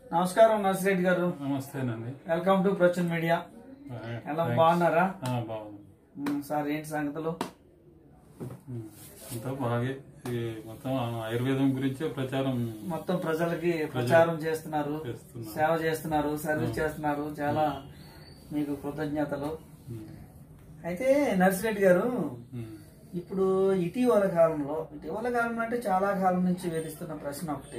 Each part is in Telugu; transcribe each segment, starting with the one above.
నమస్కారం నర్సిరెడ్డి గారు నమస్తేనండి వెల్కమ్ టు ప్రచున్ మీడియా ఆ, ఎలా థాంక్స్. బాగున్నారా ఆ, బాగుంది మ్, సార్ ఏంటి సంగతులు ఉమ్, అంతా బాగే ఈ మొత్తం ఆయుర్వేదం గురించే ప్రచారం మొత్తం ప్రజలకి ప్రచారం చేస్తున్నారు చేస్తున్నారు. సేవ చేస్తున్నారు సర్వీస్ చేస్తున్నారు చాలా మీకు కృతజ్ఞతలు ఉమ్, అయితే నర్సిరెడ్డి గారు ఉమ్, ఇప్పుడు ఇటీవల కాలంలో ఇటీవల కాలంలో అంటే చాలా కాలం నుంచి వేధిస్తున్న ప్రశ్న ఒకటి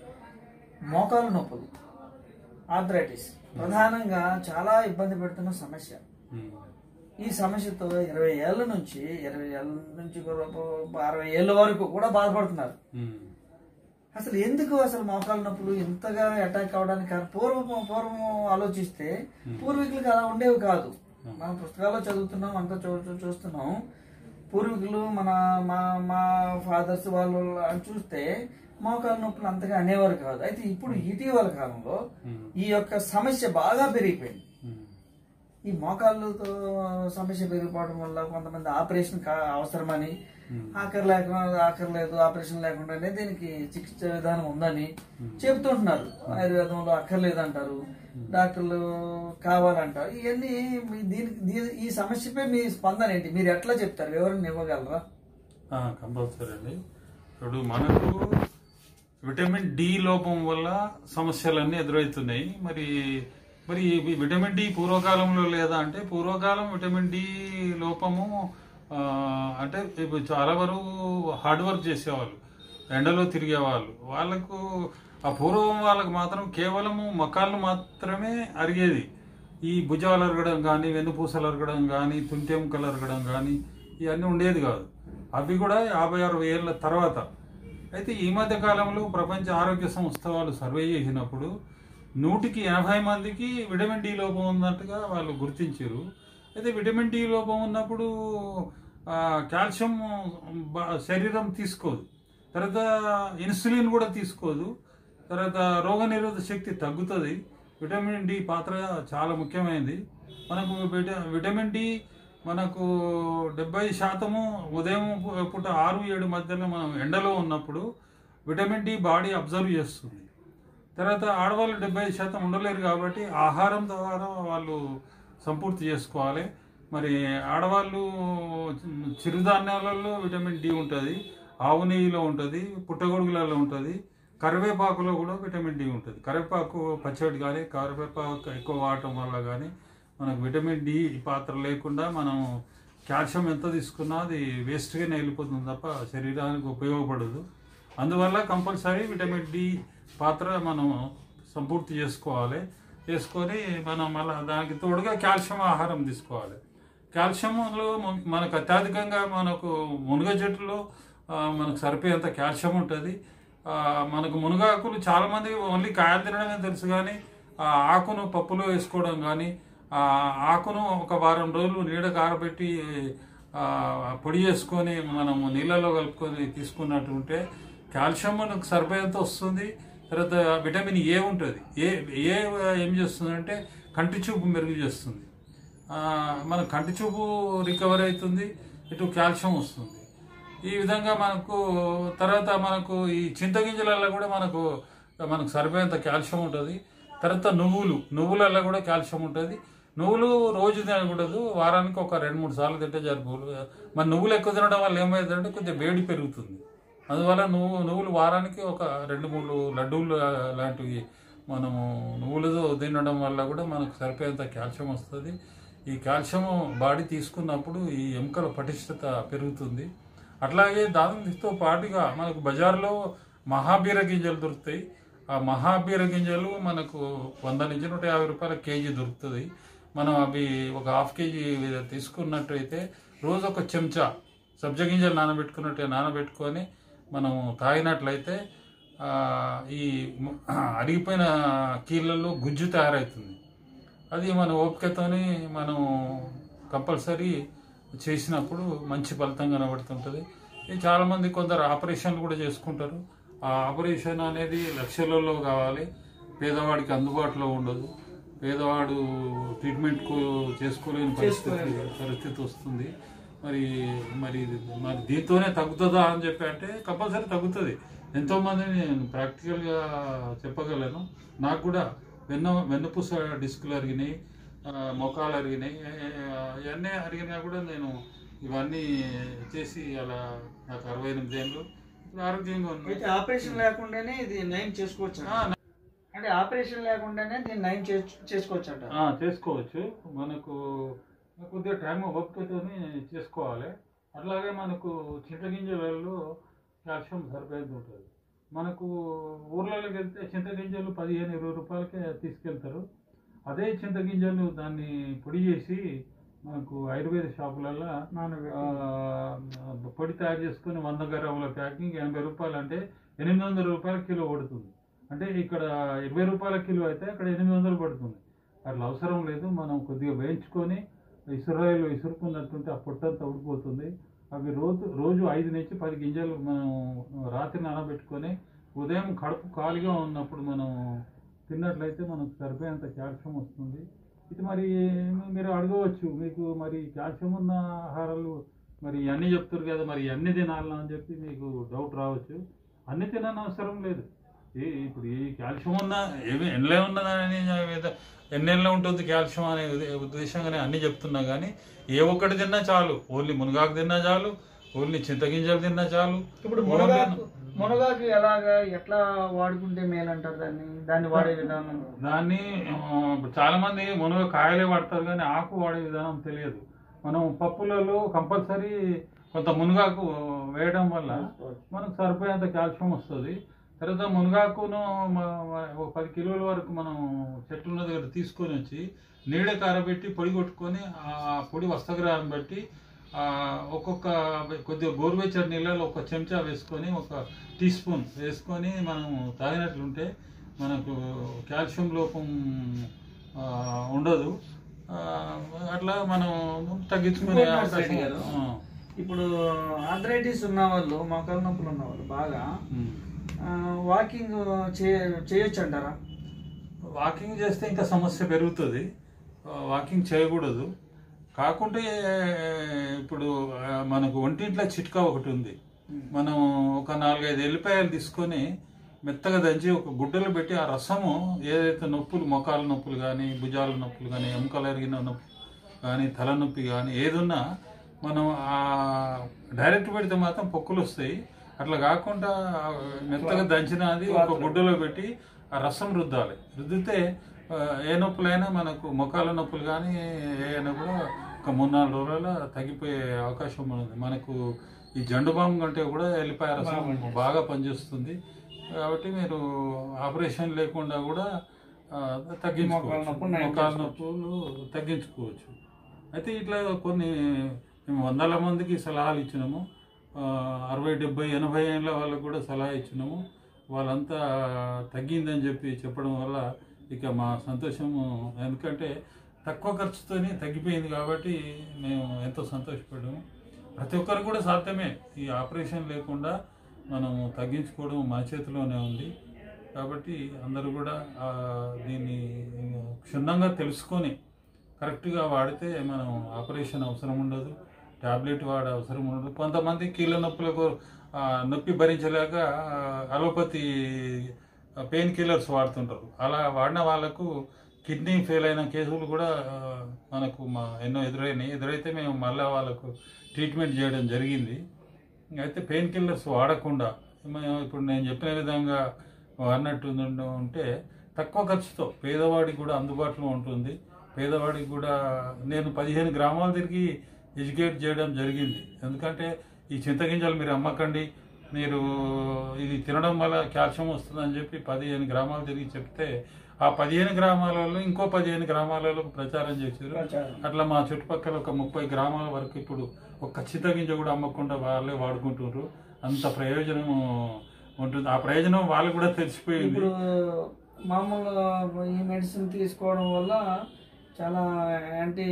మోకాలు నొప్పులు ఆర్థరైటిస్ ప్రధానంగా చాలా ఇబ్బంది పెడుతున్న సమస్య ఉమ్, ఈ సమస్యతో ఇరవై ఏళ్ళ నుంచి ఇరవై ఏళ్ళ నుంచి కూడా అరవై ఏళ్ళ వరకు కూడా బాధపడుతున్నారు ఉమ్, అసలు ఎందుకు అసలు మోకాలు నొప్పులు ఇంతగా అటాక్ అవడానికి కారణం పూర్వం పూర్వం ఆలోచిస్తే పూర్వీకులకు అలా ఉండేవి కాదు మనం పుస్తకాల్లో చదువుతున్నాం అంతా చూ చూ- చూస్తున్నాం పూర్వీకులు మన మా మా ఫాదర్స్ వాళ్ళు అని చూస్తే మోకాలు నొప్పులు అంతగా అనేవారు కాదు అయితే ఇప్పుడు ఇటీవల కాలంలో ఉమ్, ఈ యొక్క సమస్య బాగా పెరిగిపోయింది ఉమ్, ఈ మోకాళ్ళతో సమస్య పెరిగిపోవడం వల్ల కొంతమంది ఆపరేషన్ కా- అవసరమని ఉమ్, ఆఖరి లేకుండా ఆఖర్లేదు ఆపరేషన్ లేకుండానే దీనికి చికిత్స విధానం ఉందని చెబుతుంటున్నారు ఆయుర్వేదంలో అక్కర్లేదు అంటారు డాక్టర్లు కావాలంటారు ఇవన్నీ మీ- దీనికి దీ- ఈ సమస్యపై మీ స్పందన ఏంటి మీరు ఎట్లా చెప్తారు వివరణ ఇవ్వగలరా ఆ, కంపల్సరీ అండి ఇప్పుడు మనకు విటమిన్ డి లోపం వల్ల సమస్యలన్నీ ఎదురవుతున్నాయి మరి మరి ఈ విటమిన్ డి పూర్వకాలంలో లేదా అంటే పూర్వకాలం విటమిన్ డి లోపము ఆ, అంటే ఇప్పుడు చాలా వరకు హార్డ్ వర్క్ చేసేవాళ్ళు ఎండలో తిరిగేవాళ్ళు వాళ్ళకు ఆ పూర్వం వాళ్ళకి మాత్రం కేవలము మకాళ్ళు మాత్రమే అరిగేది ఈ భుజాలు అరగడం కానీ వెన్నుపూసలు అరగడం కానీ తుంటెముకలు అరగడం కానీ ఇవన్నీ ఉండేది కాదు అవి కూడా యాభై అరవై ఏళ్ళ తర్వాత అయితే ఈ మధ్య కాలంలో ప్రపంచ ఆరోగ్య సంస్థ వాళ్ళు సర్వే చేసినప్పుడు నూటికి ఎనభై మందికి విటమిన్ డి లోపం ఉన్నట్టుగా వాళ్ళు గుర్తించారు అయితే విటమిన్ డి లోపం ఉన్నప్పుడు ఆ, కాల్షియం బ- శరీరం తీసుకోదు తర్వాత ఇన్సులిన్ కూడా తీసుకోదు తర్వాత రోగనిరోధక శక్తి తగ్గుతుంది విటమిన్ డి పాత్ర చాలా ముఖ్యమైనది మనకు విట- విటమిన్ డి మనకు డెబ్బై శాతము ఉదయం పు- పూట ఆరు ఏడు మధ్యలో మనం ఎండలో ఉన్నప్పుడు విటమిన్ డి బాడీ అబ్జర్వ్ చేస్తుంది తర్వాత ఆడవాళ్ళు డెబ్బై శాతం ఉండలేరు కాబట్టి ఆహారం ద్వారా వాళ్ళు సంపూర్తి చేసుకోవాలి మరి ఆడవాళ్ళు చిరుధాన్యాలలో విటమిన్ డి ఉంటుంది ఆవు నెయ్యిలో ఉంటుంది పుట్టగొడుగులలో ఉంటుంది కరివేపాకులో కూడా విటమిన్ డి ఉంటుంది కరివేపాకు పచ్చడి కానీ కరివేపాకు ఎక్కువ వాడటం వల్ల కానీ మనకు విటమిన్ డి పాత్ర లేకుండా మనం కాల్షియం ఎంత తీసుకున్నా అది వేస్ట్గానే వెళ్ళిపోతుంది తప్ప శరీరానికి ఉపయోగపడదు అందువల్ల కంపల్సరీ విటమిన్ డి పాత్ర మనం సంపూర్తి చేసుకోవాలి చేసుకొని మనం మళ్ళీ దానికి తోడుగా కాల్షియం ఆహారం తీసుకోవాలి కాల్షియంలో మన- మనకు అత్యధికంగా మనకు మునగ చెట్టులో ఆ, మనకు సరిపోయేంత కాల్షియం ఉంటుంది ఆ, మనకు మునగాకులు చాలామంది ఓన్లీ కాయలు తినడమే తెలుసు కానీ ఆ ఆకును పప్పులో వేసుకోవడం కానీ ఆ ఆకును ఒక వారం రోజులు నీడ కారబెట్టి ఆ, పొడి చేసుకొని మనం నీళ్ళలో కలుపుకొని తీసుకున్నట్టు ఉంటే కాల్షియం మనకు సరిపోయేంత వస్తుంది తర్వాత విటమిన్ ఏ ఉంటుంది ఏ ఏ ఏం చేస్తుందంటే కంటి చూపు మెరుగు చేస్తుంది ఆ, మన కంటి చూపు రికవర్ అవుతుంది ఇటు కాల్షియం వస్తుంది ఈ విధంగా మనకు తర్వాత మనకు ఈ చింతగింజలలో కూడా మనకు మనకు సరిపోయేంత కాల్షియం ఉంటుంది తర్వాత నువ్వులు నువ్వులలో కూడా కాల్షియం ఉంటుంది నువ్వులు రోజు తినకూడదు వారానికి ఒక రెండు మూడు సార్లు తింటే సరిపోదు మరి నువ్వులు ఎక్కువ తినడం వల్ల ఏమవుతుందంటే కొంచెం వేడి పెరుగుతుంది అందువల్ల నువ్వు నువ్వులు వారానికి ఒక రెండు మూడు లడ్డూలు లాంటివి మనము నువ్వులతో తినడం వల్ల కూడా మనకు సరిపోయేంత కాల్షియం వస్తుంది ఈ కాల్షియం బాడీ తీసుకున్నప్పుడు ఈ ఎముకల పటిష్టత పెరుగుతుంది అట్లాగే దానితో పాటుగా మనకు బజార్లో మహాబీర గింజలు దొరుకుతాయి ఆ మహాబీర గింజలు మనకు వంద నుంచి నూట యాభై రూపాయల కేజీ దొరుకుతుంది మనం అవి ఒక హాఫ్ కేజీ తీసుకున్నట్టయితే రోజు ఒక చెంచా సబ్జ గింజలు నానబెట్టుకున్నట్టు నానబెట్టుకొని మనం తాగినట్లయితే ఆ, ఈ ము- అరిగిపోయిన కీళ్ళల్లో గుజ్జు తయారవుతుంది అది మన ఓపికతోని మనం కంపల్సరీ చేసినప్పుడు మంచి ఫలితం కనబడుతుంటుంది ఇది చాలామంది కొందరు ఆపరేషన్లు కూడా చేసుకుంటారు ఆ ఆపరేషన్ అనేది లక్షలలో కావాలి పేదవాడికి అందుబాటులో ఉండదు పేదవాడు ట్రీట్మెంట్ చేసుకోలేని పరిస్థితి పరిస్థితి వస్తుంది మరి మరి ఇది మరి దీంతోనే తగ్గుతుందా అని చెప్పి అంటే కంపల్సరీ తగ్గుతుంది ఎంతోమంది నేను ప్రాక్టికల్గా చెప్పగలను నాకు కూడా వెన్న వెన్నుపూస డిస్కులు అరిగినాయి ఆ, మోకాలు అరిగినాయి ఆ, ఇవన్నీ అరిగినా కూడా నేను ఇవన్నీ చేసి అలా నాకు అరవై ఎనిమిది ఏళ్ళు ఇప్పుడు ఆరోగ్యంగా అయితే ఉంది ఆపరేషన్ లేకుండానే ఇది నయం చేసుకోవచ్చు ఆ, అంటే ఆపరేషన్ లేకుండానే దీన్ని నయం చేసు- చేసుకోవచ్చు అంట ఆ, చేసుకోవచ్చు మనకు కొద్దిగా టైం ఓపికతోని చేసుకోవాలి అట్లాగే మనకు చింతగింజలలో కాల్షియం సరిపోయేది ఉంటుంది మనకు ఊర్లలోకి వెళ్తే చింతగింజలు పదిహేను ఇరవై రూపాయలకే తీసుకెళ్తారు అదే చింతగింజలు దాన్ని పొడి చేసి మనకు ఆయుర్వేద షాపులలో ఆ, పొడి తయారు చేసుకొని వంద గ్రాముల ప్యాకింగ్ ఎనభై రూపాయలు అంటే ఎనిమిది వందల రూపాయల కిలో పడుతుంది అంటే ఇక్కడ ఇరవై రూపాయల కిలో అయితే అక్కడ ఎనిమిది వందలు పడుతుంది అట్లా అవసరం లేదు మనం కొద్దిగా వేయించుకొని ఇసురాయిలు ఇసురుకున్నట్టుంటే ఆ పొట్టంతా ఉడిపోతుంది అవి రోజు రోజు ఐదు నుంచి పది గింజలు మనం రాత్రి నానబెట్టుకొని ఉదయం కడుపు ఖాళీగా ఉన్నప్పుడు మనం తిన్నట్లయితే మనకు సరిపోయేంత కాల్షియం వస్తుంది ఇది మరి మీరు అడగవచ్చు మీకు మరి కాల్షియం ఉన్న ఆహారాలు మరి ఇవన్నీ చెప్తారు కదా మరి ఇవన్నీ తినాలా అని చెప్పి మీకు డౌట్ రావచ్చు అన్ని తినని అవసరం లేదు ఈ ఇప్పుడు ఈ కాల్షియం ఉన్న ఏమి ఎన్నెలే ఉన్నదని ఏదో ఎన్నెల్లో ఉంటుంది కాల్షియం అనే ఉద్దే- ఉద్దేశంగానే అన్ని చెప్తున్నా కానీ ఏ ఒక్కటి తిన్నా చాలు ఓన్లీ మునగాకు తిన్నా చాలు ఓన్లీ చింతగింజలు తిన్నా చాలు ఇప్పుడు మునగాకు మునగాకు ఎలాగా ఎట్లా వాడుకుంటే మేలు అంటారు దాన్ని దాన్ని వాడే విధానం దాన్ని ఆ, చాలా మంది మునగ కాయలే వాడతారు కానీ ఆకు వాడే విధానం తెలియదు మనం పప్పులలో కంపల్సరీ కొంత మునగాకు వేయడం వల్ల మనకు సరిపోయేంత కాల్షియం వస్తుంది తర్వాత మునగాకును మ- మ- ఒక పది కిలోల వరకు మనం చెట్టు ఉన్న దగ్గర తీసుకొని వచ్చి నీడ కారబెట్టి పొడి కొట్టుకొని ఆ పొడి వస్తగ్రామం బట్టి ఆ, ఒక్కొక్క కొద్దిగా గోరువెచ్చని నీళ్ళలో ఒక చెంచా వేసుకొని ఒక టీ స్పూన్ వేసుకొని మనం తాగినట్లుంటే మనకు కాల్షియం లోపం ఆ, ఉండదు ఆ, అట్లా మనం తగ్గించుకునే ఇంకోటి అవకాశం రెడ్డి గారు. ఆ, ఇప్పుడు ఆర్థరైటిస్ ఉన్న వాళ్ళు మోకాలు నొప్పులు ఉన్న వాళ్ళు బాగా ఉమ్. వాకింగ్ చేయొచ్చు అంటారా వాకింగ్ చేస్తే ఇంకా సమస్య పెరుగుతుంది ఆ, వాకింగ్ చేయకూడదు కాకుంటే ఇప్పుడు ఆ, మనకు ఒంటింట్లో చిట్కా ఒకటి ఉంది మనం ఒక నాలుగైదు ఎల్లిపాయలు తీసుకొని మెత్తగా దంచి ఒక గుడ్డలో పెట్టి ఆ రసము ఏదైతే నొప్పులు మొకాల నొప్పులు కానీ భుజాల నొప్పులు కానీ ఎముకలు ఎరిగిన నొప్పి కానీ తలనొప్పి కానీ ఏదున్నా మనం ఆ డైరెక్ట్ పెడితే మాత్రం పొక్కులు వస్తాయి అట్లా కాకుండా ఆ మెత్తగా దంచినది ఒక గుడ్డలో పెట్టి ఆ రసం రుద్దాలి రుద్దితే ఆ, ఏ నొప్పులైనా మనకు మొకాల నొప్పులు కానీ ఏ అయినా కూడా ఒక మూడు నాలుగు రోజుల తగ్గిపోయే అవకాశం ఉంది మనకు ఈ జండు బాంబు కంటే కూడా ఎల్లిపాయ రసం బాగా పనిచేస్తుంది కాబట్టి మీరు ఆపరేషన్ లేకుండా కూడా ఆ, తగ్గించుకోవచ్చు నొప్పులు నయం మొకాల నొప్పులు తగ్గించుకోవచ్చు అయితే ఇట్లా కొన్ని మేము వందల మందికి సలహాలు ఇచ్చినాము ఆ, అరవై డెబ్బై ఎనభై ఏళ్ళ వాళ్ళకు కూడా సలహా ఇచ్చినాము వాళ్ళంతా తగ్గిందని చెప్పి చెప్పడం వల్ల ఇక మా సంతోషము ఎందుకంటే తక్కువ ఖర్చుతోనే తగ్గిపోయింది కాబట్టి మేము ఎంతో సంతోషపడ్డాము ప్రతి ఒక్కరు కూడా సాధ్యమే ఈ ఆపరేషన్ లేకుండా మనం తగ్గించుకోవడం మా చేతిలోనే ఉంది కాబట్టి అందరూ కూడా ఆ, దీన్ని క్షుణ్ణంగా తెలుసుకొని కరెక్ట్గా వాడితే మనం ఆపరేషన్ అవసరం ఉండదు టాబ్లెట్ వాడే అవసరం ఉండదు కొంతమంది కీళ్ళ నొప్పులకు ఆ, నొప్పి భరించలేక ఆ, అలోపతి పెయిన్ కిల్లర్స్ వాడుతుంటారు అలా వాడిన వాళ్ళకు కిడ్నీ ఫెయిల్ అయిన కేసులు కూడా ఆ, మనకు మా ఎన్నో ఎదురైనాయి ఎదురైతే మేము మళ్ళీ వాళ్ళకు ట్రీట్మెంట్ చేయడం జరిగింది అయితే పెయిన్ కిల్లర్స్ వాడకుండా మేము ఇప్పుడు నేను చెప్పిన విధంగా అన్నట్టు ఉంటే తక్కువ ఖర్చుతో పేదవాడికి కూడా అందుబాటులో ఉంటుంది పేదవాడికి కూడా నేను పదిహేను గ్రామాలు తిరిగి ఎడ్యుకేట్ చేయడం జరిగింది ఎందుకంటే ఈ చింతగింజలు మీరు అమ్మకండి మీరు ఇది తినడం వల్ల కాల్షియం వస్తుందని చెప్పి పదిహేను గ్రామాలు తిరిగి చెప్తే ఆ పదిహేను గ్రామాలలో ఇంకో పదిహేను గ్రామాలలో ప్రచారం చేశారు ప్రచారం. అట్లా మా చుట్టుపక్కల ఒక ముప్పై గ్రామాల వరకు ఇప్పుడు ఒక చింతగింజ కూడా అమ్మకుండా వాళ్ళే వాడుకుంటున్నారు అంత ప్రయోజనం ఉంటుంది ఆ ప్రయోజనం వాళ్ళకు కూడా తెలిసిపోయింది ఇప్పుడు మామూలు ఈ మెడిసిన్ తీసుకోవడం వల్ల చాలా యాంటీ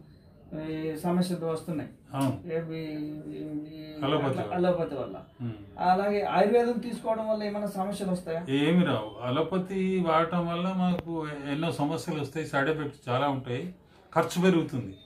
ఈ సమస్యలు వస్తున్నాయి అవును ఏవి ఈ అలోపతి వల్ల. అలోపతి వల్ల ఉమ్. అలాగే ఆయుర్వేదం తీసుకోవడం వల్ల ఏమైనా సమస్యలు వస్తాయా ఏమి రావు అలోపతి వాడటం వల్ల మనకు ఎన్నో సమస్యలు వస్తాయి సైడ్ ఎఫెక్ట్స్ చాలా ఉంటాయి ఖర్చు పెరుగుతుంది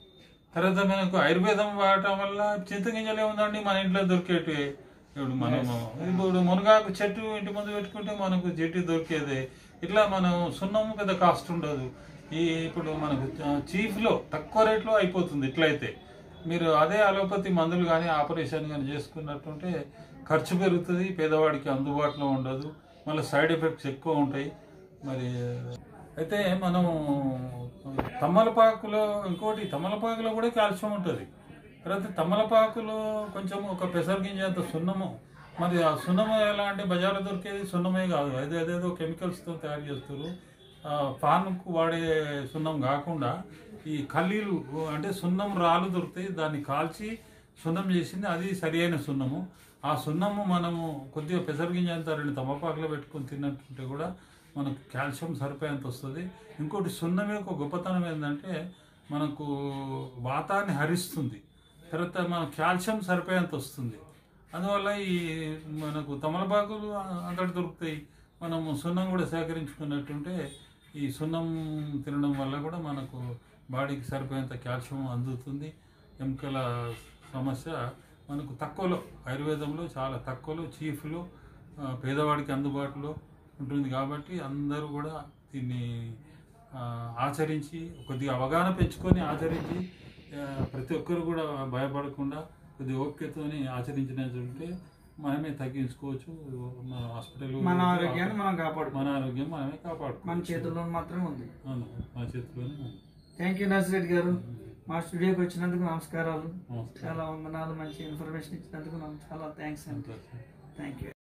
తర్వాత మనకు ఆయుర్వేదం వాడటం వల్ల చింతగింజలు ఏముందండి మన ఇంట్లో దొరికేటి ఇప్పుడు మనము ఇప్పుడు మునగాకు చెట్టు ఇంటి ముందు పెట్టుకుంటే మనకు చెట్టు దొరికేది ఇట్లా మనం సున్నం పెద్ద కాస్ట్ ఉండదు ఈ ఇప్పుడు మనకు చీఫ్ లో తక్కువ రేట్లో అయిపోతుంది ఇట్లయితే మీరు అదే అలోపతి మందులు కానీ ఆపరేషన్ కానీ చేసుకున్నట్టుంటే ఖర్చు పెరుగుతుంది పేదవాడికి అందుబాటులో ఉండదు మళ్ళీ సైడ్ ఎఫెక్ట్స్ ఎక్కువ ఉంటాయి మరి అయితే మనం తమలపాకులో ఇంకోటి తమలపాకులో కూడా కాల్షియం ఉంటుంది తర్వాత తమలపాకులో కొంచెం ఒక పెసర గింజ అంత సున్నము మరి ఆ సున్నము ఎలా అంటే బజార్లో దొరికేది సున్నమే కాదు అదే అదేదో కెమికల్స్తో తయారు చేస్తారు ఆ, పాన్కు వాడే సున్నం కాకుండా ఈ కల్లీలు అంటే సున్నం రాళ్ళు దొరుకుతాయి దాన్ని కాల్చి సున్నం చేసింది అది సరి అయిన సున్నము ఆ సున్నము మనము కొద్దిగా పెసరగింజ అంత రెండు తమలపాకులో పెట్టుకొని తిన్నట్టుంటే కూడా మనకు కాల్షియం సరిపోయేంత వస్తుంది ఇంకోటి సున్నం యొక్క గొప్పతనం ఏంటంటే మనకు వాతాన్ని హరిస్తుంది తర్వాత మన కాల్షియం సరిపోయేంత వస్తుంది అందువల్ల ఈ మనకు తమలపాకులు అంతటి దొరుకుతాయి మనము సున్నం కూడా సేకరించుకున్నట్టుంటే ఈ సున్నం తినడం వల్ల కూడా మనకు బాడీకి సరిపోయేంత కాల్షియం అందుతుంది ఎముకల సమస్య మనకు తక్కువలో ఆయుర్వేదంలో చాలా తక్కువలో చీఫ్లో ఆ, పేదవాడికి అందుబాటులో ఉంటుంది కాబట్టి అందరూ కూడా దీన్ని ఆ, ఆచరించి కొద్దిగా అవగాహన పెంచుకొని ఆచరించి ఆ, ప్రతి ఒక్కరు కూడా భయపడకుండా కొద్ది ఓపికతోని ఆచరించినట్టుంటే మనమే తగ్గించుకోవచ్చు మన హాస్పిటల్ మన ఆరోగ్యాన్ని మనం కాపాడుకోవాలి మన ఆరోగ్యం మనమే కాపాడుకోవచ్చు మన చేతుల్లో మాత్రమే ఉంది అవును, మన చేతిలోనే ఉంది. థ్యాంక్ యూ నర్సిరెడ్డి గారు మా స్టూడియోకి వచ్చినందుకు నమస్కారాలు నమస్కారం. చాలా వందనాలు మంచి ఇన్ఫర్మేషన్ ఇచ్చినందుకు నాకు చాలా థ్యాంక్స్ అండి సంతోషం. Thank you